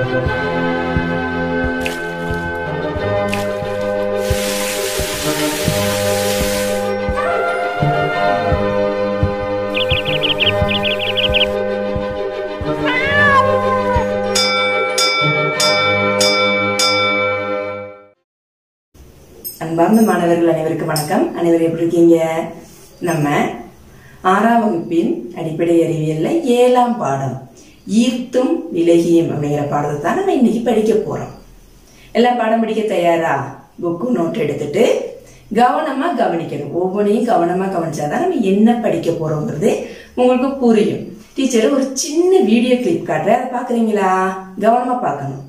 அன்பார்ந்த மாணவர்கள் அனைவருக்கும் வணக்கம் அனைவரும் எப்படி இருக்கீங்க நம்ம ஆறாம் வகுப்பின் அடிப்படை அறிவியல்ல ஏழாம் பாடம் ஈர்த்தும் விலகியும் அப்படிங்கிற பாடத்தை தான் நம்ம இன்னைக்கு படிக்க போறோம் எல்லாம் பாடம் படிக்க தயாரா புக்கு நோட் எடுத்துட்டு கவனமா கவனிக்கணும் ஒவ்வொன்றையும் கவனமா கவனிச்சாதான் நம்ம என்ன படிக்க போறோங்கிறது உங்களுக்கு புரியும் டீச்சர் ஒரு சின்ன வீடியோ கிளிப் காட்டுறேன் அதை பாக்குறீங்களா கவனமா பார்க்கணும்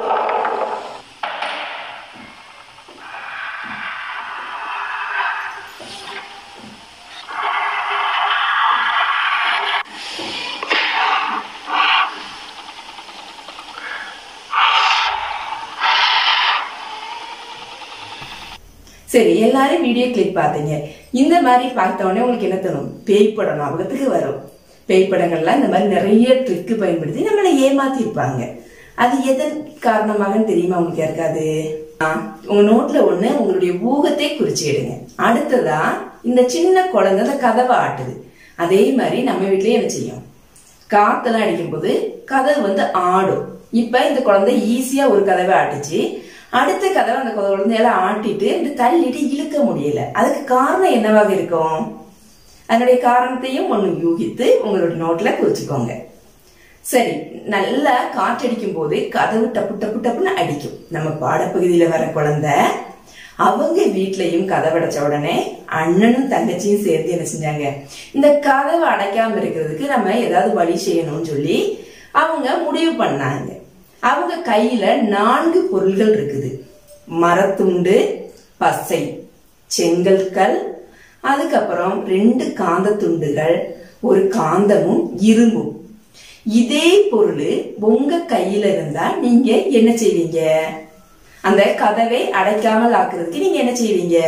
சரி எல்லாரும் வீடியோ கிளிப் பார்த்தீங்க இந்த மாதிரி பார்த்த உடனே உங்களுக்கு என்ன தோணும் பேய் படம் ஞாபகத்துக்கு வரும் பேய் படங்கள்லாம் இந்த மாதிரி நிறைய ட்ரிக்கு பயன்படுத்தி நம்மளை ஏமாத்திருப்பாங்க அது எதன் காரணமாகன்னு தெரியுமா உங்களுக்கு யாருக்காது ஆ, உங்க நோட்ல ஒண்ணு உங்களுடைய ஊகத்தை குறிச்சிடுங்க அடுத்ததா இந்த சின்ன குழந்தை அந்த கதவை ஆட்டுது அதே மாதிரி நம்ம வீட்லயே என்ன செய்யும் காத்தெல்லாம் அடிக்கும்போது கதவு வந்து ஆடும் இப்ப இந்த குழந்தை ஈஸியா ஒரு கதவை ஆட்டுச்சு அடுத்த கதவை அந்த குழந்தையால ஆட்டிட்டு இப்படி தள்ளிட்டு இழுக்க முடியல அதுக்கு காரணம் என்னவாக இருக்கும் அதனுடைய காரணத்தையும் ஒண்ணு யூகித்து உங்களுடைய நோட்ல குறிச்சுக்கோங்க சரி நல்லா காற்றடிக்கும் போது கதவு டப்பு டப்பு டப்புன்னு அடிக்கும் நம்ம பாடப்பகுதியில வர குழந்தை அவங்க வீட்லயும் கதவடைச்ச உடனே அண்ணனும் தங்கச்சியும் சேர்த்து என்ன செஞ்சாங்க இந்த கதவை அடைக்காம இருக்கிறதுக்கு நம்ம ஏதாவது வழி செய்யணும்னு சொல்லி அவங்க முடிவு பண்ணாங்க அவங்க கையில நான்கு பொருள்கள் இருக்குது மரத்துண்டு பசை செங்கல் கல் அதுக்கப்புறம் ரெண்டு காந்த துண்டுகள் ஒரு காந்தமும் இரும்பும் இதே பொருள் உங்க கையில இருந்தா நீங்க என்ன செய்வீங்க அந்த கதவை அடைக்காமல் ஆக்குறதுக்கு நீங்க என்ன செய்வீங்க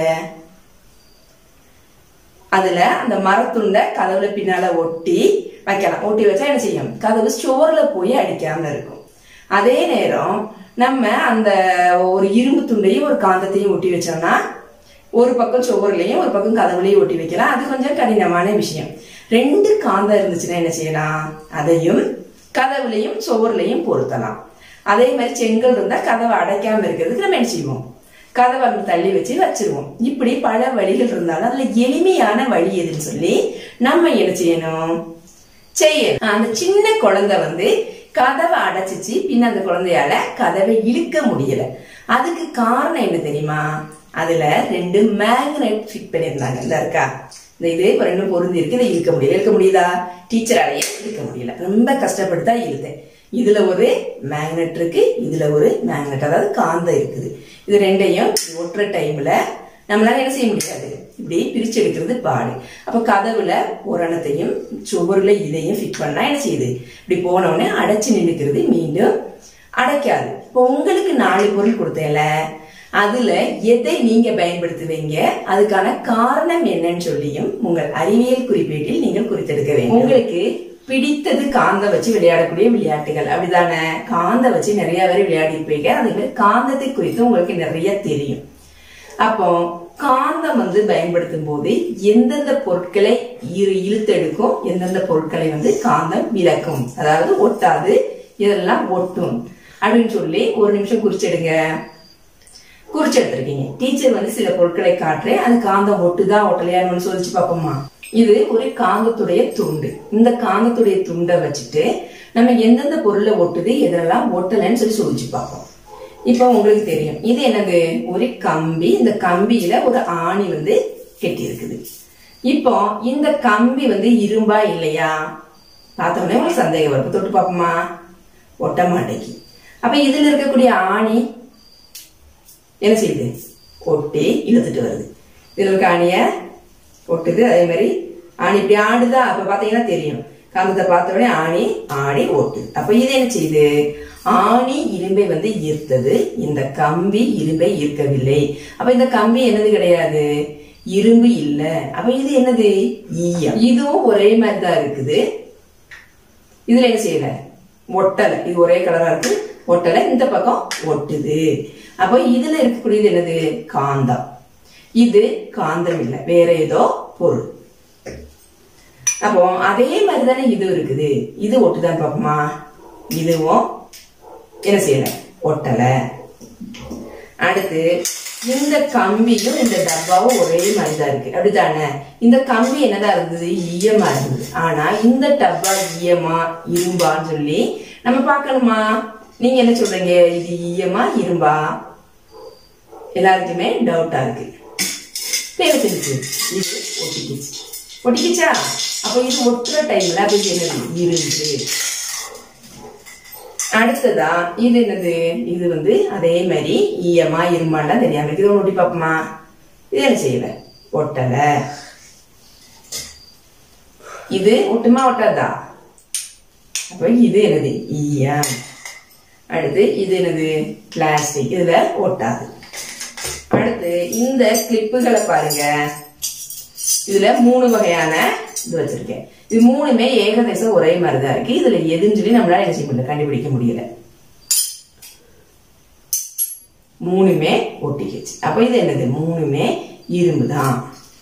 அதுல அந்த மரத்துண்ட கதவுல பின்னால ஒட்டி வைக்கலாம் ஒட்டி வச்சா என்ன செய்யும் கதவு ஸ்டோர்ல போய் அடிக்காம இருக்கும் அதே நேரம் நம்ம அந்த ஒரு இரும்பு துண்டையும் ஒரு காந்தத்தையும் ஒட்டி வச்சோம்னா ஒரு பக்கம் சுவர்லையும் ஒரு பக்கம் கதவுலையும் ஒட்டி வைக்கலாம் அது கொஞ்சம் கடினமான விஷயம் ரெண்டு காந்தம் இருந்துச்சுன்னா என்ன செய்யலாம் அதையும் கதவுலையும் சுவர்லையும் பொருத்தலாம் அதே மாதிரி செங்கல் இருந்தா கதவை அடைக்காம இருக்கிறதுக்கு நம்ம என்ன செய்வோம் கதவை அப்படி தள்ளி வச்சு வச்சிருவோம் இப்படி பல வழிகள் இருந்தாலும் அதுல எளிமையான வழி எதுன்னு சொல்லி நம்ம என்ன செய்யணும் செய்யணும் அந்த சின்ன குழந்தை வந்து கதவை அடைச்சிச்சு பின்ன அந்த குழந்தையால கதவை இழுக்க முடியல அதுக்கு காரணம் என்ன தெரியுமா அதுல ரெண்டு மேக்னெட் ஃபிட் பண்ணியிருந்தாங்க இந்த இருக்கா இந்த இது இப்ப ரெண்டும் பொருந்தி இருக்கு இதை இழுக்க முடியல இழுக்க முடியுதா டீச்சராலேயே இழுக்க முடியல ரொம்ப கஷ்டப்பட்டு தான் இழுத்தேன் இதுல ஒரு மேக்னெட் இருக்கு இதுல ஒரு மேக்னெட் அதாவது காந்தம் இருக்குது இது ரெண்டையும் ஒட்டுற டைம்ல நம்மளால என்ன செய்ய முடியாது இப்படி பிரிச்சு எடுக்கிறது பாடு அப்ப கதவுல புரணத்தையும் சுவர்ல இதையும் ஃபிட் பண்ணா என்ன செய்யுது இப்படி போன உடனே அடைச்சு நின்னுக்கிறது மீண்டும் அடைக்காது இப்போ உங்களுக்கு நாலு பொருள் கொடுத்தேன்ல அதுல எதை நீங்க பயன்படுத்துவீங்க அதுக்கான காரணம் என்னன்னு சொல்லியும் உங்கள் அறிவியல் குறிப்பீட்டில் நீங்கள் குறித்தெடுக்க வேண்டும் உங்களுக்கு பிடித்தது காந்தம் வச்சு விளையாடக்கூடிய விளையாட்டுகள் அப்படிதானே காந்தம் வச்சு நிறைய பேர் விளையாடி இருப்பீங்க அதுக்கு காந்தத்தை குறித்து உங்களுக்கு நிறைய தெரியும் அப்போ காந்தம் வந்து பயன்படுத்தும் போது எந்தெந்த பொருட்களை இரு இழுத்தெடுக்கும் எந்தெந்த பொருட்களை வந்து காந்தம் விளக்கும் அதாவது ஒட்டாது இதெல்லாம் ஒட்டும் அப்படின்னு சொல்லி ஒரு நிமிஷம் குறிச்சிடுங்க குறிச்சு எடுத்திருக்கீங்க டீச்சர் வந்து சில பொருட்களை காட்டுறேன் அது காந்தம் ஒட்டுதா ஒட்டலையான்னு சொல்லிச்சு பார்ப்போமா இது ஒரு காந்தத்துடைய துண்டு இந்த காந்தத்துடைய துண்டை வச்சுட்டு நம்ம எந்தெந்த பொருளை ஒட்டுது எதெல்லாம் ஒட்டலைன்னு சொல்லி சொல்லிச்சு பார்ப்போம் இப்போ உங்களுக்கு தெரியும் இது என்னது ஒரு கம்பி இந்த கம்பியில ஒரு ஆணி வந்து கெட்டி இருக்குது இப்போ இந்த கம்பி வந்து இரும்பா இல்லையா பார்த்த உடனே உங்களுக்கு சந்தேகம் வரும் தொட்டு பார்ப்போமா ஒட்ட மாட்டேங்கி அப்ப இதுல இருக்கக்கூடிய ஆணி என்ன செய்யுது ஒட்டி இழுத்துட்டு வருது இதுல இருக்க ஆணிய ஒட்டுது அதே மாதிரி ஆணி இப்படி ஆடுதா அப்ப பாத்தீங்கன்னா தெரியும் காந்தத்தை பார்த்த உடனே ஆணி ஆடி ஓட்டுது அப்ப இது என்ன செய்யுது ஆணி இரும்பை வந்து ஈர்த்தது இந்த கம்பி இரும்பை ஈர்க்கவில்லை அப்ப இந்த கம்பி என்னது கிடையாது இரும்பு இல்ல அப்ப இது என்னது ஈயம் இதுவும் ஒரே மாதிரி தான் இருக்குது இதுல என்ன செய்யல ஒட்டலை இது ஒரே கலரா இருக்கு ஒட்டலை இந்த பக்கம் ஒட்டுது அப்போ இதுல இருக்கக்கூடியது என்னது காந்தம் இது காந்தம் இல்லை வேற ஏதோ பொருள் அப்போ அதே மாதிரி தானே இது இருக்குது இது ஒட்டுதான் பார்ப்போமா இதுவும் என்ன செய்யல ஒட்டல அடுத்து இந்த கம்பியும் இந்த டப்பாவும் ஒரே மாதிரி தான் இருக்கு அப்படித்தானே இந்த கம்பி என்னதான் இருந்தது ஈயமா இருந்தது ஆனா இந்த டப்பா ஈயமா இரும்பான்னு சொல்லி நம்ம பார்க்கணுமா நீங்க என்ன சொல்றீங்க இது ஈயமா இரும்பா எல்லாருக்குமே டவுட்டா இருக்கு இப்ப என்ன செஞ்சுச்சு இது ஒட்டிக்கிச்சு ஒட்டிக்கிச்சா அப்ப இது ஒட்டுற டைம்ல அப்ப இது என்னது இருந்து அடுத்ததா இது என்னது இது வந்து அதே மாதிரி ஈயமா இருமாலாம் தெரியாம இருக்கு இது ஒண்ணு ஒட்டி பார்ப்போமா இது என்ன செய்யல ஒட்டல இது ஒட்டுமா ஒட்டாதா அப்ப இது என்னது ஈயம் அடுத்து இது என்னது பிளாஸ்டிக் இதுல ஒட்டாது அடுத்து இந்த கிளிப்புகளை பாருங்க இதுல மூணு வகையான இது வச்சிருக்கேன் இது மூணுமே ஏகதேசம் ஒரே மாதிரி தான் இருக்கு இதுல எதுன்னு சொல்லி நம்மளால என்ன செய்ய முடியல கண்டுபிடிக்க முடியல மூணுமே ஒட்டிக்கிச்சு அப்ப இது என்னது மூணுமே இரும்பு தான்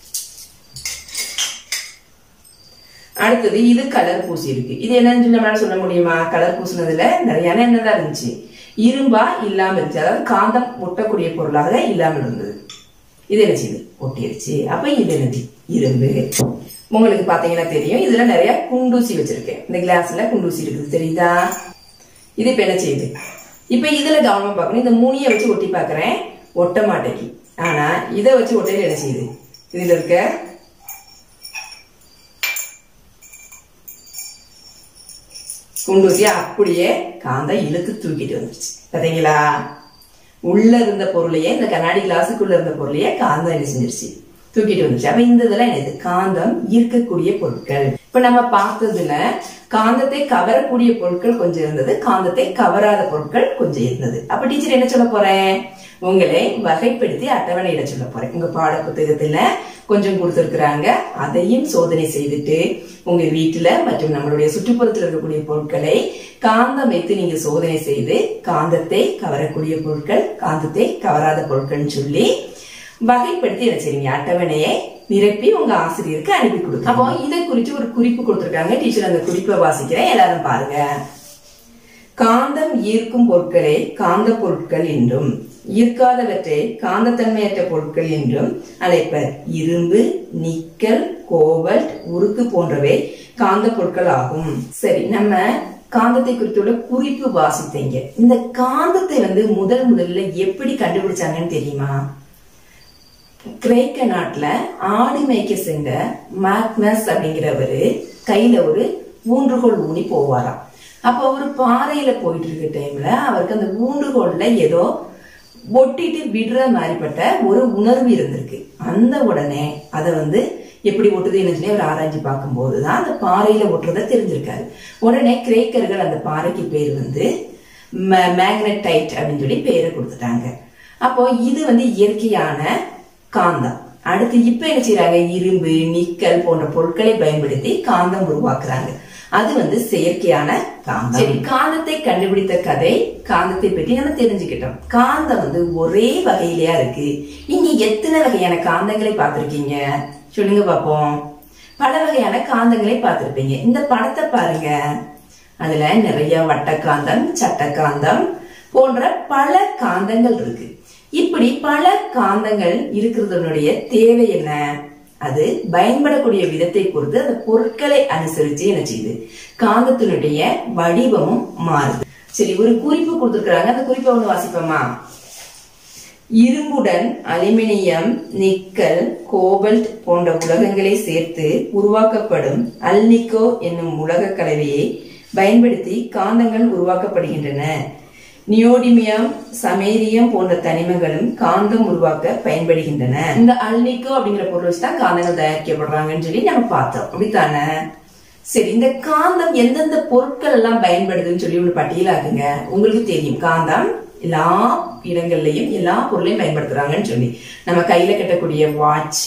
அடுத்தது இது கலர் பூசி இருக்கு இது என்னன்னு சொல்லி நம்மளால சொல்ல முடியுமா கலர் பூசினதுல நிறைய என்னதான் இருந்துச்சு இரும்பா இல்லாம இருந்துச்சு அதாவது காந்தம் ஒட்டக்கூடிய பொருளாக இல்லாமல் இருந்தது இது என்ன செய்யுது ஒட்டிருச்சு அப்ப இது என்னது இரும்பு உங்களுக்கு பாத்தீங்கன்னா தெரியும் இதுல நிறைய குண்டூசி வச்சிருக்கேன் இந்த கிளாஸ்ல குண்டூசி இருக்குது தெரியுதா இது இப்ப என்ன செய்யுது இப்ப இதுல கவனமா பார்க்கணும் இந்த மூணிய வச்சு ஒட்டி பார்க்கறேன் ஒட்ட மாட்டேங்கி ஆனா இதை வச்சு ஒட்டையில என்ன செய்யுது இதுல இருக்க குண்டூசியை அப்படியே காந்தம் இழுத்து தூக்கிட்டு வந்துருச்சு பாத்தீங்களா உள்ள இருந்த பொருளையே இந்த கண்ணாடி கிளாஸுக்குள்ள இருந்த பொருளையே காந்தம் என்ன செஞ்சிருச்சு தூக்கிட்டு வந்துச்சு அப்ப இந்த இதெல்லாம் என்னது காந்தம் ஈர்க்கக்கூடிய பொருட்கள் இப்ப நம்ம பார்த்ததுல காந்தத்தை கவரக்கூடிய பொருட்கள் கொஞ்சம் இருந்தது காந்தத்தை கவராத பொருட்கள் கொஞ்சம் இருந்தது அப்ப டீச்சர் என்ன சொல்ல போறேன் உங்களை வகைப்படுத்தி அட்டவணையிட சொல்ல போறேன் உங்க பாட புத்தகத்துல கொஞ்சம் கொடுத்திருக்கிறாங்க அதையும் சோதனை செய்துட்டு உங்க வீட்டுல மற்றும் நம்மளுடைய சுற்றுப்புறத்தில் இருக்கக்கூடிய பொருட்களை காந்தம் வைத்து நீங்க சோதனை செய்து காந்தத்தை கவரக்கூடிய பொருட்கள் காந்தத்தை கவராத பொருட்கள்னு சொல்லி வகைப்படுத்தி என்ன செய்றீங்க அட்டவணையை நிரப்பி உங்க ஆசிரியருக்கு அனுப்பி கொடுங்க அப்போ இதை குறித்து ஒரு குறிப்பு கொடுத்திருக்காங்க டீச்சர் அந்த குறிப்பை வாசிக்கிறேன் எல்லாரும் பாருங்க காந்தம் ஈர்க்கும் பொருட்களை காந்த பொருட்கள் என்றும் ஈர்க்காதவற்றை காந்தத்தன்மையற்ற பொருட்கள் என்றும் அழைப்பர் இரும்பு நிக்கல் கோபல்ட் உருக்கு போன்றவை காந்த பொருட்கள் ஆகும் சரி நம்ம காந்தத்தை குறித்துள்ள குறிப்பு வாசித்தீங்க இந்த காந்தத்தை வந்து முதல் முதல்ல எப்படி கண்டுபிடிச்சாங்கன்னு தெரியுமா கிரேக்க நாட்டுல ஆடு மேய்க்க சென்ற மேக்னஸ் அப்படிங்கிறவரு கையில ஒரு ஊன்றுகோல் ஊனி போவாராம் அப்ப ஒரு பாறையில போயிட்டு இருக்க டைம்ல அவருக்கு அந்த ஊன்றுகோல்ல ஏதோ ஒட்டிட்டு விடுற மாதிரிப்பட்ட ஒரு உணர்வு இருந்திருக்கு அந்த உடனே அதை வந்து எப்படி ஒட்டுதுன்னு சொல்லி அவர் ஆராய்ச்சி பார்க்கும்போது தான் அந்த பாறையில ஒட்டுறத தெரிஞ்சிருக்காரு உடனே கிரேக்கர்கள் அந்த பாறைக்கு பேர் வந்து மேக்னடைட் அப்படின்னு சொல்லி பேரை கொடுத்துட்டாங்க அப்போ இது வந்து இயற்கையான காந்தம் அடுத்து இப்ப என்ன செய்யறாங்க இரும்பு நிக்கல் போன்ற பொருட்களை பயன்படுத்தி காந்தம் உருவாக்குறாங்க அது வந்து செயற்கையான காந்தம் சரி காந்தத்தை கண்டுபிடித்த கதை காந்தத்தை பற்றி நம்ம தெரிஞ்சுக்கிட்டோம் காந்தம் வந்து ஒரே வகையிலயா இருக்கு நீங்க எத்தனை வகையான காந்தங்களை பார்த்திருக்கீங்க சொல்லுங்க பாப்போம் பல வகையான காந்தங்களை பார்த்திருப்பீங்க இந்த படத்தை பாருங்க அதுல நிறைய வட்டக்காந்தம் சட்டக்காந்தம் போன்ற பல காந்தங்கள் இருக்கு இப்படி பல காந்தங்கள் இருக்கிறதனுடைய தேவை என்ன அது பயன்படக்கூடிய விதத்தை பொறுத்து அந்த பொருட்களை அனுசரிச்சு என்ன செய்யுது காந்தத்தினுடைய வடிவமும் மாறுது சரி ஒரு குறிப்பு கொடுத்துருக்காங்க அந்த குறிப்பை ஒண்ணு வாசிப்போமா இரும்புடன் அலுமினியம் நிக்கல் கோபல்ட் போன்ற உலகங்களை சேர்த்து உருவாக்கப்படும் அல்னிக்கோ என்னும் உலக கலவையை பயன்படுத்தி காந்தங்கள் உருவாக்கப்படுகின்றன நியோடிமியம் சமேரியம் போன்ற தனிமங்களும் காந்தம் உருவாக்க பயன்படுகின்றன இந்த அல்னிக்கோ அப்படிங்கிற பொருள் வச்சு தான் காந்தங்கள் தயாரிக்கப்படுறாங்கன்னு சொல்லி நம்ம பார்த்தோம் அப்படித்தானே சரி இந்த காந்தம் எந்தெந்த பொருட்கள் எல்லாம் பயன்படுதுன்னு சொல்லி ஒரு பட்டியலாக்குங்க உங்களுக்கு தெரியும் காந்தம் எல்லா இடங்கள்லயும் எல்லா பொருளையும் பயன்படுத்துறாங்கன்னு சொல்லி நம்ம கையில கட்டக்கூடிய வாட்ச்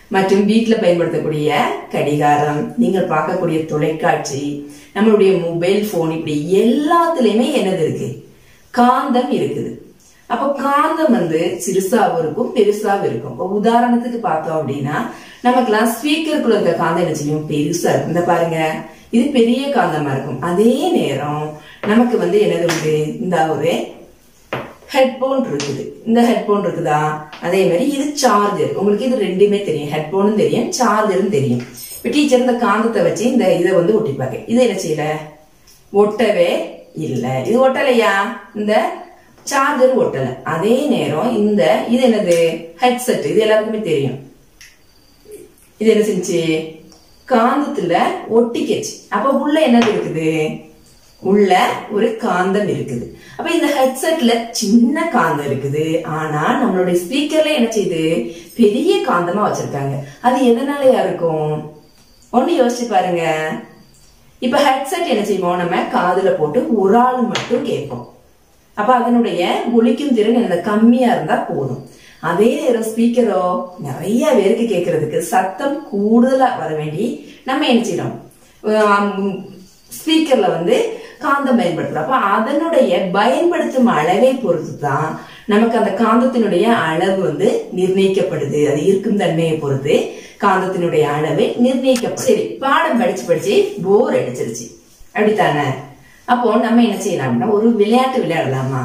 மற்றும் வீட்டுல பயன்படுத்தக்கூடிய கடிகாரம் நீங்கள் பார்க்கக்கூடிய தொலைக்காட்சி நம்மளுடைய மொபைல் போன் இப்படி எல்லாத்துலயுமே என்னது இருக்கு காந்தம் இருக்குது அப்ப காந்தம் வந்து சிறுசாவும் இருக்கும் பெருசாவும் இருக்கும் இப்ப உதாரணத்துக்கு பார்த்தோம் அப்படின்னா நமக்கெல்லாம் ஸ்பீக்கருக்குள்ள இருக்க காந்தம் என்ன செய்யும் பெருசா இருக்கும் இந்த பாருங்க இது பெரிய காந்தமா இருக்கும் அதே நேரம் நமக்கு வந்து என்னது உண்டு இந்த ஒரு ஹெட்போன் இருக்குது இந்த ஹெட்போன் இருக்குதா அதே மாதிரி இது சார்ஜர் உங்களுக்கு இது ரெண்டுமே தெரியும் ஹெட்போனும் தெரியும் சார்ஜரும் தெரியும் இப்ப டீச்சர் இந்த காந்தத்தை வச்சு இந்த இதை வந்து ஒட்டிப்பாங்க இது என்ன செய்யல ஒட்டவே இல்ல இது ஒட்டலையா இந்த சார்ஜர் ஒட்டல அதே நேரம் இந்த இது என்னது ஹெட்செட் இது எல்லாருக்குமே தெரியும் இது என்ன செஞ்சு காந்தத்துல ஒட்டிக்கச்சு அப்ப உள்ள என்னது இருக்குது உள்ள ஒரு காந்தம் இருக்குது அப்ப இந்த ஹெட்செட்ல சின்ன காந்தம் இருக்குது ஆனா நம்மளுடைய ஸ்பீக்கர்ல என்ன செய்யுது பெரிய காந்தமா வச்சிருக்காங்க அது எதனாலயா இருக்கும் ஒண்ணு யோசிச்சு பாருங்க இப்ப ஹெட்செட் என்ன செய்வோம் நம்ம காதுல போட்டு ஒரு ஆள் மட்டும் கேட்போம் அப்ப அதனுடைய ஒலிக்கும் திறன் என்ன கம்மியா இருந்தா போதும் அதே நேரம் ஸ்பீக்கரோ நிறைய பேருக்கு கேட்கறதுக்கு சத்தம் கூடுதலா வர வேண்டி நம்ம என்ன செய்யறோம் ஸ்பீக்கர்ல வந்து காந்தம் பயன்படுத்துறோம் அப்ப அதனுடைய பயன்படுத்தும் அளவை பொறுத்து தான் நமக்கு அந்த காந்தத்தினுடைய அளவு வந்து நிர்ணயிக்கப்படுது அது இருக்கும் தன்மையை பொறுத்து காந்தத்தினுடைய அளவு நிர்ணயிக்கப்படுது சரி பாடம் படிச்சு படிச்சு போர் அடிச்சிருச்சு அப்படித்தானே அப்போ நம்ம என்ன செய்யலாம்னா ஒரு விளையாட்டு விளையாடலாமா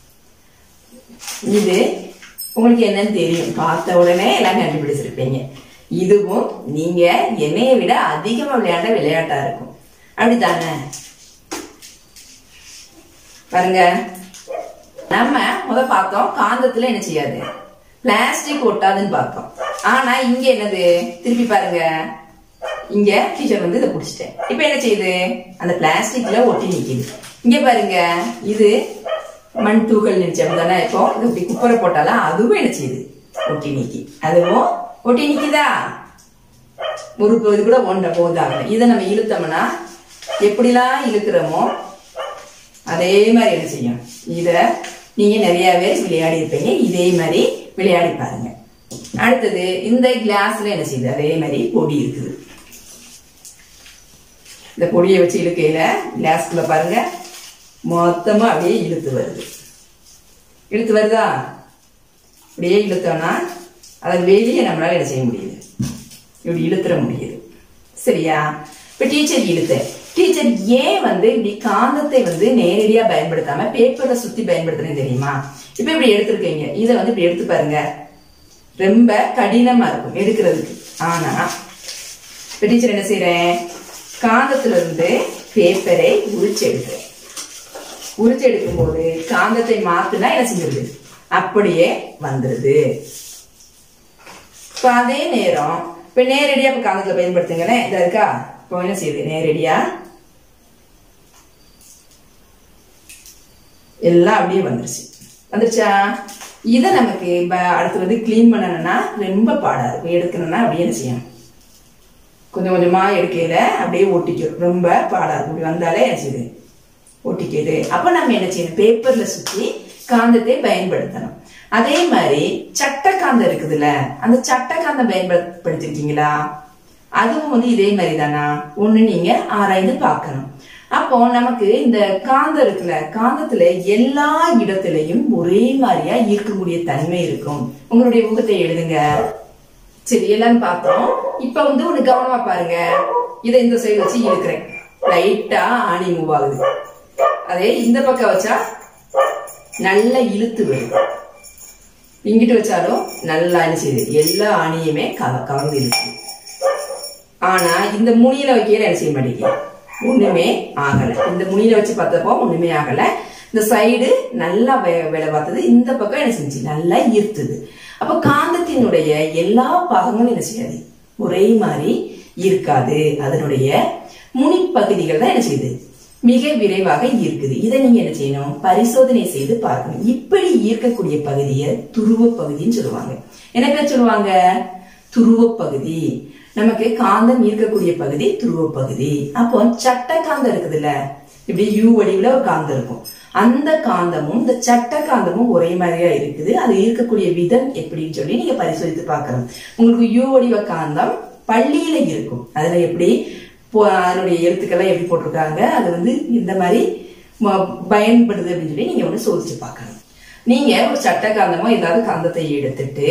இது உங்களுக்கு என்னன்னு தெரியும் பார்த்த உடனே எல்லாம் கண்டுபிடிச்சிருப்பீங்க இதுவும் நீங்க என்னைய விட அதிகமா விளையாட விளையாட்டா இருக்கும் அப்படித்தானே பாருங்க நம்ம முத பார்த்தோம் காந்தத்துல என்ன செய்யாது பிளாஸ்டிக் ஒட்டாதுன்னு பார்த்தோம் ஆனா இங்க என்னது திருப்பி பாருங்க இங்க டீச்சர் வந்து இதை பிடிச்சிட்டேன் இப்ப என்ன செய்யுது அந்த பிளாஸ்டிக்ல ஒட்டி நிக்குது இங்க பாருங்க இது மண் தூக்கல் நினைச்சோம் தானே இப்போ இது இப்படி குப்பரை போட்டாலும் அதுவும் என்ன செய்யுது ஒட்டி நிக்கி அதுவும் ஒட்டி நிக்குதா ஒரு இது கூட ஒன்ற போதாகல இதை நம்ம இழுத்தோம்னா எப்படிலாம் இழுக்கிறோமோ அதே மாதிரி என்ன செய்யும் இத நீங்க நிறைய பேர் விளையாடி இருப்பீங்க இதே மாதிரி விளையாடி பாருங்க அடுத்தது இந்த கிளாஸ்ல என்ன செய்யுது அதே மாதிரி பொடி இருக்குது இந்த பொடியை வச்சு இழுக்கையில கிளாஸ்குள்ள பாருங்க மொத்தமா அப்படியே இழுத்து வருது இழுத்து வருதா அப்படியே இழுத்தோம்னா அதை வெளியே நம்மளால என்ன செய்ய முடியுது இப்படி இழுத்துற முடியுது சரியா இப்ப டீச்சர் இழுத்தேன் டீச்சர் ஏன் வந்து இப்படி காந்தத்தை வந்து நேரடியா பயன்படுத்தாம பேப்பர்ல சுத்தி பயன்படுத்துறேன்னு தெரியுமா இப்ப இப்படி எடுத்திருக்கீங்க இதை வந்து இப்படி எடுத்து பாருங்க ரொம்ப கடினமா இருக்கும் எடுக்கிறதுக்கு ஆனா இப்ப டீச்சர் என்ன செய்யறேன் காந்தத்துல இருந்து பேப்பரை உரிச்சு எடுக்கிறேன் உரிச்சு எடுக்கும் போது காந்தத்தை மாத்துனா என்ன செஞ்சிருது அப்படியே வந்துருது இப்ப அதே நேரம் இப்ப நேரடியா இப்ப காந்தத்தை பயன்படுத்துங்களேன் இதா இருக்கா இப்போ என்ன செய்யுது நேரடியா எல்லாம் அப்படியே வந்துருச்சு வந்துருச்சா இதை நமக்கு இப்ப அடுத்து வந்து கிளீன் பண்ணணும்னா ரொம்ப பாடா இருக்கும் எடுக்கணும்னா அப்படியே என்ன செய்யும் கொஞ்சம் கொஞ்சமா எடுக்கையில அப்படியே ஒட்டிக்கும் ரொம்ப பாடா இருக்கும் இப்படி வந்தாலே என்ன செய்யுது ஒட்டிக்குது அப்ப நம்ம என்ன செய்யணும் பேப்பர்ல சுத்தி காந்தத்தை பயன்படுத்தணும் அதே மாதிரி சட்ட காந்தம் இருக்குதுல்ல அந்த சட்ட காந்தம் பயன்படுத்திருக்கீங்களா அதுவும் வந்து இதே மாதிரி தானா ஒண்ணு நீங்க ஆராய்ந்து பார்க்கணும் அப்போ நமக்கு இந்த காந்தம் இருக்குல்ல காந்தத்துல எல்லா இடத்துலயும் ஒரே மாதிரியா ஈர்க்கக்கூடிய தன்மை இருக்கும் உங்களுடைய ஊகத்தை எழுதுங்க சரி எல்லாரும் பார்த்தோம் இப்ப வந்து ஒண்ணு கவனமா பாருங்க இதை இந்த சைடு வச்சு இழுக்கிறேன் லைட்டா ஆணி மூவ் ஆகுது அதே இந்த பக்கம் வச்சா நல்லா இழுத்து வரும் இங்கிட்டு வச்சாலும் நல்லா என்ன செய்யுது எல்லா ஆணியுமே கவ கவர்ந்து இழுக்கு ஆனா இந்த முனியில வைக்கையில என்ன செய்ய மாட்டேங்குது ஒண்ணுமே ஆகல இந்த முனியில வச்சு பார்த்தப்போ ஒண்ணுமே ஆகல இந்த சைடு நல்லா வே- வேலை பார்த்தது இந்த பக்கம் என்ன செஞ்சு நல்லா ஈர்த்துது அப்ப காந்தத்தினுடைய எல்லா பாகங்களும் என்ன செய்யாது ஒரே மாதிரி இருக்காது அதனுடைய முனிப்பகுதிகள் தான் என்ன செய்யுது மிக விரைவாக ஈர்க்குது இதை நீங்க என்ன செய்யணும் பரிசோதனை செய்து பார்க்கணும் இப்படி ஈர்க்கக்கூடிய பகுதியை துருவ பகுதின்னு சொல்லுவாங்க என்ன பேர் சொல்லுவாங்க துருவ பகுதி நமக்கு காந்தம் ஈர்க்கக்கூடிய பகுதி துருவ பகுதி அப்போ சட்ட காந்தம் இருக்குதுல்ல இப்படி யூ வடிவுல ஒரு காந்தம் இருக்கும் அந்த காந்தமும் இந்த சட்ட காந்தமும் ஒரே மாதிரியா இருக்குது அது இருக்கக்கூடிய விதம் எப்படின்னு சொல்லி நீங்க பரிசோதித்து பார்க்கணும் உங்களுக்கு யூ வடிவ காந்தம் பள்ளியில இருக்கும் அதுல எப்படி போ- அதனுடைய எழுத்துக்கெல்லாம் எப்படி போட்டிருக்காங்க அது வந்து இந்த மாதிரி ம- பயன்படுது அப்படின்னு சொல்லி நீங்க வந்து சோதிச்சு பார்க்கணும் நீங்க ஒரு சட்ட காந்தமோ ஏதாவது காந்தத்தை எடுத்துட்டு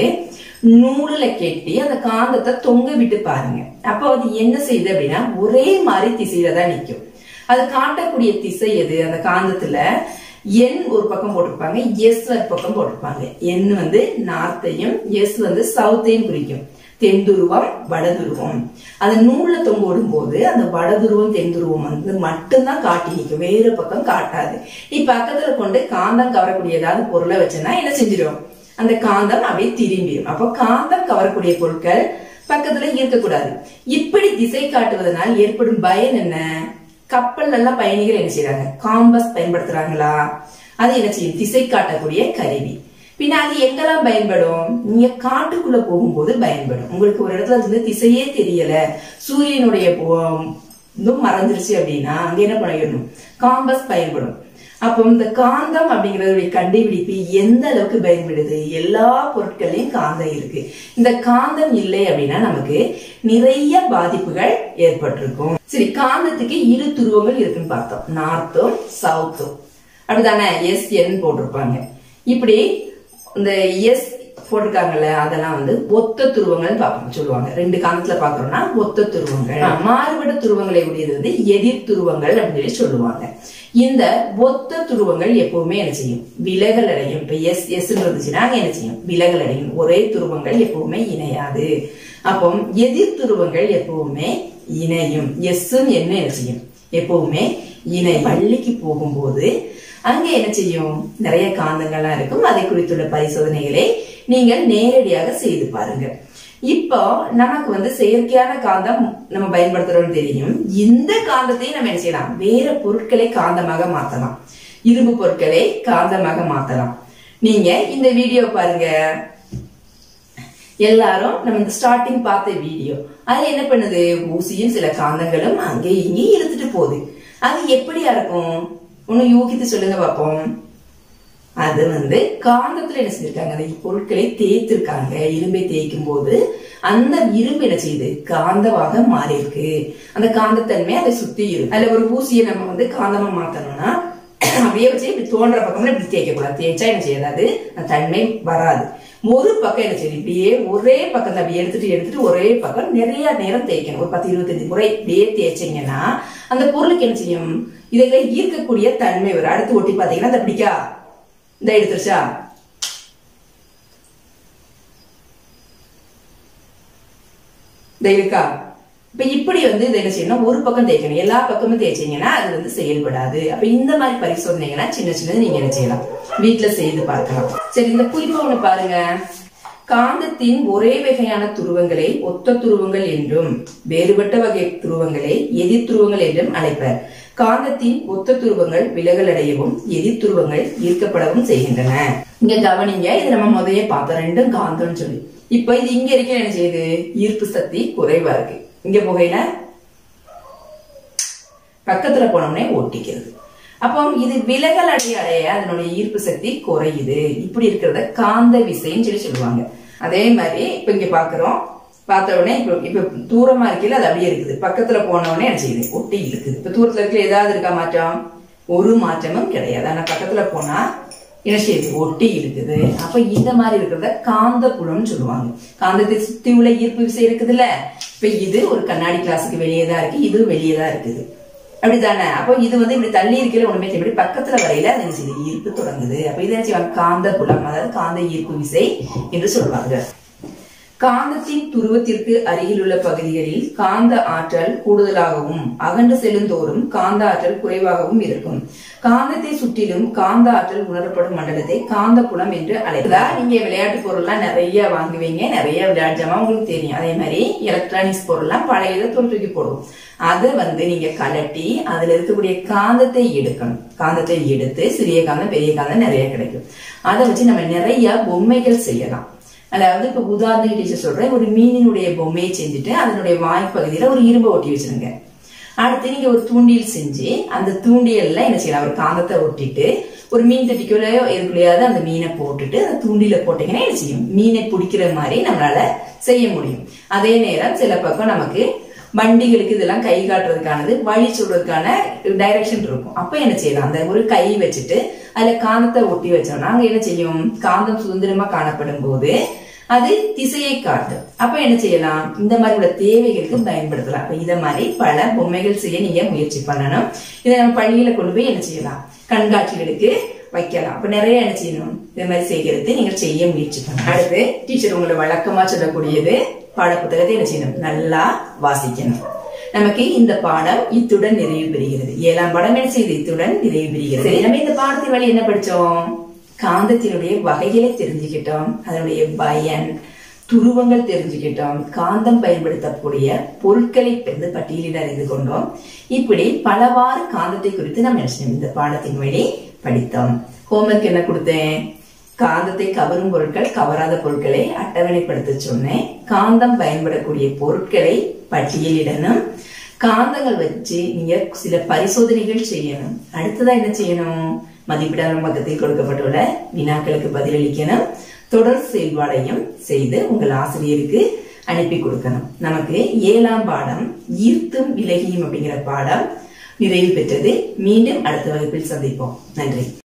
நூலுல கெட்டி அந்த காந்தத்தை தொங்க விட்டு பாருங்க அப்போ அது என்ன செய்யுது அப்படின்னா ஒரே மாதிரி திசையில தான் நிக்கும் அது காட்டக்கூடிய திசை எது அந்த காந்தத்துல என் ஒரு பக்கம் போட்டிருப்பாங்க எஸ் ஒரு பக்கம் போட்டிருப்பாங்க என் வந்து நார்த்தையும் எஸ் வந்து சவுத்தையும் குறிக்கும் தென் துருவம் வட துருவம் அந்த நூல்ல தொங்க விடும்போது அந்த வட துருவம் தென் துருவம் வந்து மட்டும்தான் காட்டி நிற்கும் வேறு பக்கம் காட்டாது நீ பக்கத்துல கொண்டு காந்தம் கவரக்கூடிய ஏதாவது பொருளை வச்சேன்னா என்ன செஞ்சிடும் அந்த காந்தம் அப்படியே திரும்பிடும் அப்போ காந்தம் கவரக்கூடிய பொருட்கள் பக்கத்துல இருக்கக்கூடாது இப்படி திசை காட்டுவதனால் ஏற்படும் பயன் என்ன கப்பல் எல்லாம் பயணிகள் என்ன செய்றாங்க காம்பஸ் பயன்படுத்துறாங்களா அது என்ன செய்யும் திசை காட்டக்கூடிய கருவி பின்ன அது எங்கெல்லாம் பயன்படும் நீங்க காட்டுக்குள்ள போகும்போது பயன்படும் உங்களுக்கு ஒரு இடத்துல இருந்து திசையே தெரியல சூரியனுடைய போ- இதுவும் மறைஞ்சிருச்சு அப்படின்னா அங்க என்ன பண்ணிடணும் காம்பஸ் பயன்படும் அப்போ இந்த காந்தம் அப்படிங்கறதுடைய கண்டுபிடிப்பு எந்த அளவுக்கு பயன்படுது எல்லா பொருட்களையும் காந்தம் இருக்கு இந்த காந்தம் இல்லை அப்படின்னா நமக்கு நிறைய பாதிப்புகள் ஏற்பட்டிருக்கும் சரி காந்தத்துக்கு இரு துருவங்கள் இருக்குன்னு பார்த்தோம் நார்த்தும் சவுத்தும் அப்படிதானே எஸ் என் போட்டிருப்பாங்க இப்படி இந்த எஸ் போட்டிருக்காங்கல்ல அதெல்லாம் வந்து ஒத்த துருவங்கள் பார்ப்போம் சொல்லுவாங்க ரெண்டு காந்தத்துல பாக்குறோம்னா ஒத்த துருவங்கள் மாறுபட துருவங்களை உடையது வந்து எதிர் துருவங்கள் அப்படின்னு சொல்லி சொல்லுவாங்க இந்த ஒத்த துருவங்கள் எப்பவுமே என்ன செய்யும் விலகல் அடையும் இப்ப எஸ் எஸ் இருந்துச்சுன்னா அங்க என்ன செய்யும் விலகல் அடையும் ஒரே துருவங்கள் எப்பவுமே இணையாது அப்போ எதிர் துருவங்கள் எப்பவுமே இணையும் எஸ்ஸும் என்ன என்ன செய்யும் எப்பவுமே இணை பள்ளிக்கு போகும்போது அங்க என்ன செய்யும் நிறைய காந்தங்கள்லாம் இருக்கும் அதை குறித்துள்ள பரிசோதனைகளை நீங்கள் நேரடியாக செய்து பாருங்க இப்போ நமக்கு வந்து செயற்கையான காந்தம் நம்ம பயன்படுத்துறோம்னு தெரியும் இந்த காந்தத்தையும் நம்ம என்ன செய்யலாம் வேற பொருட்களை காந்தமாக மாத்தலாம் இரும்பு பொருட்களை காந்தமாக மாத்தலாம் நீங்க இந்த வீடியோ பாருங்க எல்லாரும் நம்ம இந்த ஸ்டார்டிங் பார்த்த வீடியோ அதுல என்ன பண்ணுது ஊசியும் சில காந்தங்களும் அங்கே இங்கேயும் இழுத்துட்டு போகுது அது எப்படியா இருக்கும் ஒண்ணு யூகித்து சொல்லுங்க பாப்போம் அது வந்து காந்தத்துல என்ன செஞ்சிருக்காங்க அந்த பொருட்களை தேய்த்திருக்காங்க இரும்பை தேய்க்கும் போது அந்த இரும்பு என்ன செய்யுது காந்தமாக மாறி இருக்கு அந்த காந்தத்தன்மை அதை சுத்தி இருக்கு அதுல ஒரு ஊசியை நம்ம வந்து காந்தமா மாத்தணும்னா அப்படியே வச்சு இப்படி தோன்ற பக்கம்ல இப்படி தேய்க்க கூடாது தேய்ச்சா என்ன செய்யாது அந்த தன்மை வராது ஒரு பக்கம் என்ன செய்யுது இப்படியே ஒரே பக்கத்தை அப்படி எடுத்துட்டு எடுத்துட்டு ஒரே பக்கம் நிறைய நேரம் தேய்க்கணும் ஒரு பத்து இருபத்தஞ்சு முறை இப்படியே தேய்ச்சிங்கன்னா அந்த பொருளுக்கு என்ன செய்யும் இதுல ஈர்க்கக்கூடிய தன்மை வரும் அடுத்து ஒட்டி பாத்தீங்கன்னா அந்த பிடிக்கா இந்த எடுத்துருச்சா இந்த இருக்கா இப்ப இப்படி வந்து இதை என்ன செய்யணும் ஒரு பக்கம் தேய்க்கணும் எல்லா பக்கமும் தேய்ச்சீங்கன்னா அது வந்து செயல்படாது அப்ப இந்த மாதிரி பரிசோதனைகளை சின்ன சின்னது நீங்க என்ன செய்யலாம் வீட்டுல செய்து பார்க்கலாம் சரி இந்த குறிப்பை ஒண்ணு பாருங்க காந்தத்தின் ஒரே வகையான துருவங்களை ஒத்த துருவங்கள் என்றும் வேறுபட்ட வகை துருவங்களை எதிர் துருவங்கள் என்றும் அழைப்பர் காந்தத்தின் ஒத்த துருவங்கள் விலகல் அடையவும் எதிர் துருவங்கள் ஈர்க்கப்படவும் செய்கின்றன இங்க கவனிங்க இது நம்ம முதல்ல பார்த்தோம் ரெண்டும் காந்தம்னு சொல்லி இப்ப இது இங்க இருக்க என்ன செய்யுது ஈர்ப்பு சக்தி குறைவா இருக்கு இங்க புகையில பக்கத்துல போனோம்னே ஒட்டிக்கிறது அப்போ இது விலகல் அடைய அடைய அதனுடைய ஈர்ப்பு சக்தி குறையுது இப்படி இருக்கிறத காந்த விசைன்னு சொல்லி சொல்லுவாங்க அதே மாதிரி இப்ப இங்க பாக்குறோம் பார்த்த உடனே இப்ப இப்ப தூரமா இருக்கையில அது அப்படியே இருக்குது பக்கத்துல போன உடனே என்ன செய்யுது ஒட்டி இருக்குது இப்ப தூரத்துல இருக்க ஏதாவது இருக்கா மாற்றம் ஒரு மாற்றமும் கிடையாது ஆனா பக்கத்துல போனா என்ன செய்யுது ஒட்டி இருக்குது அப்ப இந்த மாதிரி இருக்கிறத காந்த புலம்னு சொல்லுவாங்க காந்தத்தை சுத்தி உள்ள ஈர்ப்பு விசை இருக்குதுல்ல இப்ப இது ஒரு கண்ணாடி கிளாஸுக்கு வெளியே தான் இருக்கு இது வெளியே தான் இருக்குது அப்படித்தானே அப்போ இது வந்து இப்படி தள்ளி இருக்கையில ஒண்ணுமே செய்ய முடியாது. பக்கத்துல வரையில அது என்ன செய்யுது ஈர்ப்பு தொடங்குது அப்ப இது என்ன செய்வாங்க காந்த புலம் அதாவது காந்த ஈர்ப்பு விசை என்று சொல்வாங்க காந்தத்தின் துருவத்திற்கு அருகிலுள்ள பகுதிகளில் காந்த ஆற்றல் கூடுதலாகவும் அகன்று செல்லும் தோறும் காந்த ஆற்றல் குறைவாகவும் இருக்கும் காந்தத்தை சுற்றிலும் காந்த ஆற்றல் உணரப்படும் மண்டலத்தை காந்த புலம் என்று அழைப்பதா நீங்க விளையாட்டு பொருள்லாம் நிறைய வாங்குவீங்க நிறைய விளையாட்டு ஜாமான் உங்களுக்கு தெரியும் அதே மாதிரி எலக்ட்ரானிக்ஸ் பொருள்லாம் பழைய இதை தூக்கி தூக்கி போடுவோம் அதை வந்து நீங்க கலட்டி அதுல இருக்கக்கூடிய காந்தத்தை எடுக்கணும் காந்தத்தை எடுத்து சிறிய காந்தம் பெரிய காந்தம் நிறைய கிடைக்கும் அதை வச்சு நம்ம நிறைய பொம்மைகள் செய்யலாம் அதாவது இப்ப உதாரணத்துக்கு டீச்சர் சொல்றேன் ஒரு மீனினுடைய பொம்மையை செஞ்சுட்டு அதனுடைய வாய்ப்பகுதியில ஒரு இரும்பை ஒட்டி வச்சிருங்க அடுத்து நீங்க ஒரு தூண்டில் செஞ்சு அந்த தூண்டியல்ல என்ன செய்யலாம் ஒரு காந்தத்தை ஒட்டிட்டு ஒரு மீன் தட்டிக்குள்ளேயோ எதுக்குள்ளேயாவது அந்த மீனை போட்டுட்டு அந்த தூண்டில போட்டீங்கன்னா என்ன செய்யும் மீனை பிடிக்கிற மாதிரி நம்மளால செய்ய முடியும் அதே நேரம் சில பக்கம் நமக்கு வண்டிகளுக்கு இதெல்லாம் கை காட்டுறதுக்கானது வழி சொல்றதுக்கான டைரக்ஷன் இருக்கும் அப்ப என்ன செய்யலாம் அந்த ஒரு கை வச்சுட்டு அதுல காந்தத்தை ஒட்டி வச்சோம்னா அங்க என்ன செய்யும் காந்தம் சுதந்திரமா காணப்படும் போது அது திசையை காட்டும் அப்ப என்ன செய்யலாம் இந்த மாதிரி உள்ள தேவைகளுக்கு பயன்படுத்தலாம் அப்ப இத மாதிரி பல பொம்மைகள் செய்ய நீங்க முயற்சி பண்ணணும் இதை நம்ம பள்ளியில கொண்டு போய் என்ன செய்யலாம் கண்காட்சிகளுக்கு வைக்கலாம் அப்ப நிறைய என்ன செய்யணும் இந்த மாதிரி செய்கிறது நீங்க செய்ய முயற்சி பண்ணணும் அடுத்து டீச்சர் உங்களை வழக்கமா சொல்லக்கூடியது பாடப்புத்தகத்தை என்ன செய்யணும் நல்லா வாசிக்கணும் நமக்கு இந்த பாடம் இத்துடன் நிறைவு பெறுகிறது ஏழாம் பாடம் என்ன செய்து இத்துடன் நிறைவு பெறுகிறது சரி, நம்ம இந்த பாடத்தின் வழி என்ன படிச்சோம் காந்தத்தினுடைய வகைகளை தெரிஞ்சுக்கிட்டோம் அதனுடைய பயன் துருவங்கள் தெரிஞ்சுக்கிட்டோம் காந்தம் பயன்படுத்தக்கூடிய பொருட்களை வந்து பட்டியலிட அறிந்து கொண்டோம் இப்படி பலவாறு காந்தத்தை குறித்து நம்ம என்ன செய்யணும்? இந்த பாடத்தின் வழி படித்தோம் ஹோம்ஒர்க் என்ன கொடுத்தேன் காந்தத்தை கவரும் பொருட்கள் கவராத பொருட்களை அட்டவணைப்படுத்த சொன்னேன் காந்தம் பயன்படக்கூடிய பொருட்களை பட்டியலிடணும் காந்தங்கள் வச்சு நீங்க சில பரிசோதனைகள் செய்யணும் அடுத்ததா என்ன செய்யணும் மதிப்பிடாத பக்கத்தில் கொடுக்கப்பட்டுள்ள வினாக்களுக்கு பதிலளிக்கணும் தொடர் செயல்பாடையும் செய்து உங்கள் ஆசிரியருக்கு அனுப்பி கொடுக்கணும் நமக்கு ஏழாம் பாடம் ஈர்த்தும் விலகியும் அப்படிங்கிற பாடம் நிறைவு பெற்றது மீண்டும் அடுத்த வகுப்பில் சந்திப்போம் நன்றி